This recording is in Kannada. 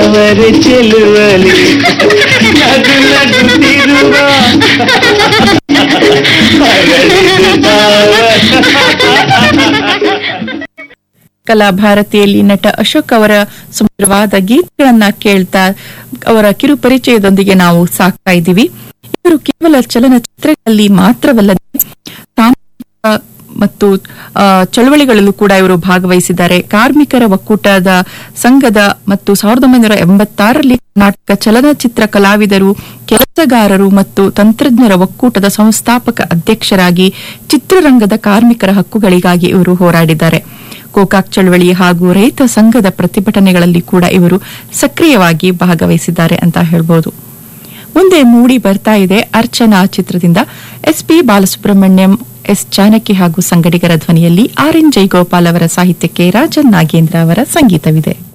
ತಾವರೆ ಚೆಲುವಲಿ ನಗು ನಗುತ್ತಿರುವ ಅರಳಿದ ತಾವರೆ ಕಲಾಭಾರತಿಯಲ್ಲಿ ನಟ ಅಶೋಕ್ ಅವರ ಸುಂದರವಾದ ಗೀತೆಗಳನ್ನ ಕೇಳ್ತಾ ಅವರ ಕಿರು ಪರಿಚಯದೊಂದಿಗೆ ನಾವು ಸಾಕ್ತಾ ಇದ್ದೀವಿ ಇವರು ಕೇವಲ ಚಲನಚಿತ್ರಗಳಲ್ಲಿ ಮಾತ್ರವಲ್ಲದೆ ಸಾಮಾಜಿಕ ಮತ್ತು ಆ, ಚಳವಳಿಗಳಲ್ಲೂ ಕೂಡ ಇವರು ಭಾಗವಹಿಸಿದ್ದಾರೆ ಕಾರ್ಮಿಕರ ಒಕ್ಕೂಟದ ಸಂಘದ ಮತ್ತು ಸಾವಿರದ ಒಂಬೈನೂರ ಎಂಬತ್ತಾರರಲ್ಲಿ ಕರ್ನಾಟಕ ಚಲನಚಿತ್ರ ಕಲಾವಿದರು ಕೆಲಸಗಾರರು ಮತ್ತು ತಂತ್ರಜ್ಞರ ಒಕ್ಕೂಟದ ಸಂಸ್ಥಾಪಕ ಅಧ್ಯಕ್ಷರಾಗಿ ಚಿತ್ರರಂಗದ ಕಾರ್ಮಿಕರ ಹಕ್ಕುಗಳಿಗಾಗಿ ಇವರು ಹೋರಾಡಿದ್ದಾರೆ ಗೋಕಾಕ್ ಚಳವಳಿ ಹಾಗೂ ರೈತ ಸಂಘದ ಪ್ರತಿಭಟನೆಗಳಲ್ಲಿ ಕೂಡ ಇವರು ಸಕ್ರಿಯವಾಗಿ ಭಾಗವಹಿಸಿದ್ದಾರೆ ಅಂತ ಹೇಳ್ಬೋದು ಮುಂದೆ ಮೂಡಿ ಬರ್ತಾ ಇದೆ ಅರ್ಚನಾ ಚಿತ್ರದಿಂದ S P Balasubrahmanyam S Janaki ಹಾಗೂ ಸಂಗಡಿಗರ ಧ್ವನಿಯಲ್ಲಿ ಆರ್ ಎನ್ ಜೈಗೋಪಾಲ್ ಅವರ ಸಾಹಿತ್ಯಕ್ಕೆ ರಾಜನ್ ನಾಗೇಂದ್ರ ಅವರ ಸಂಗೀತವಿದೆ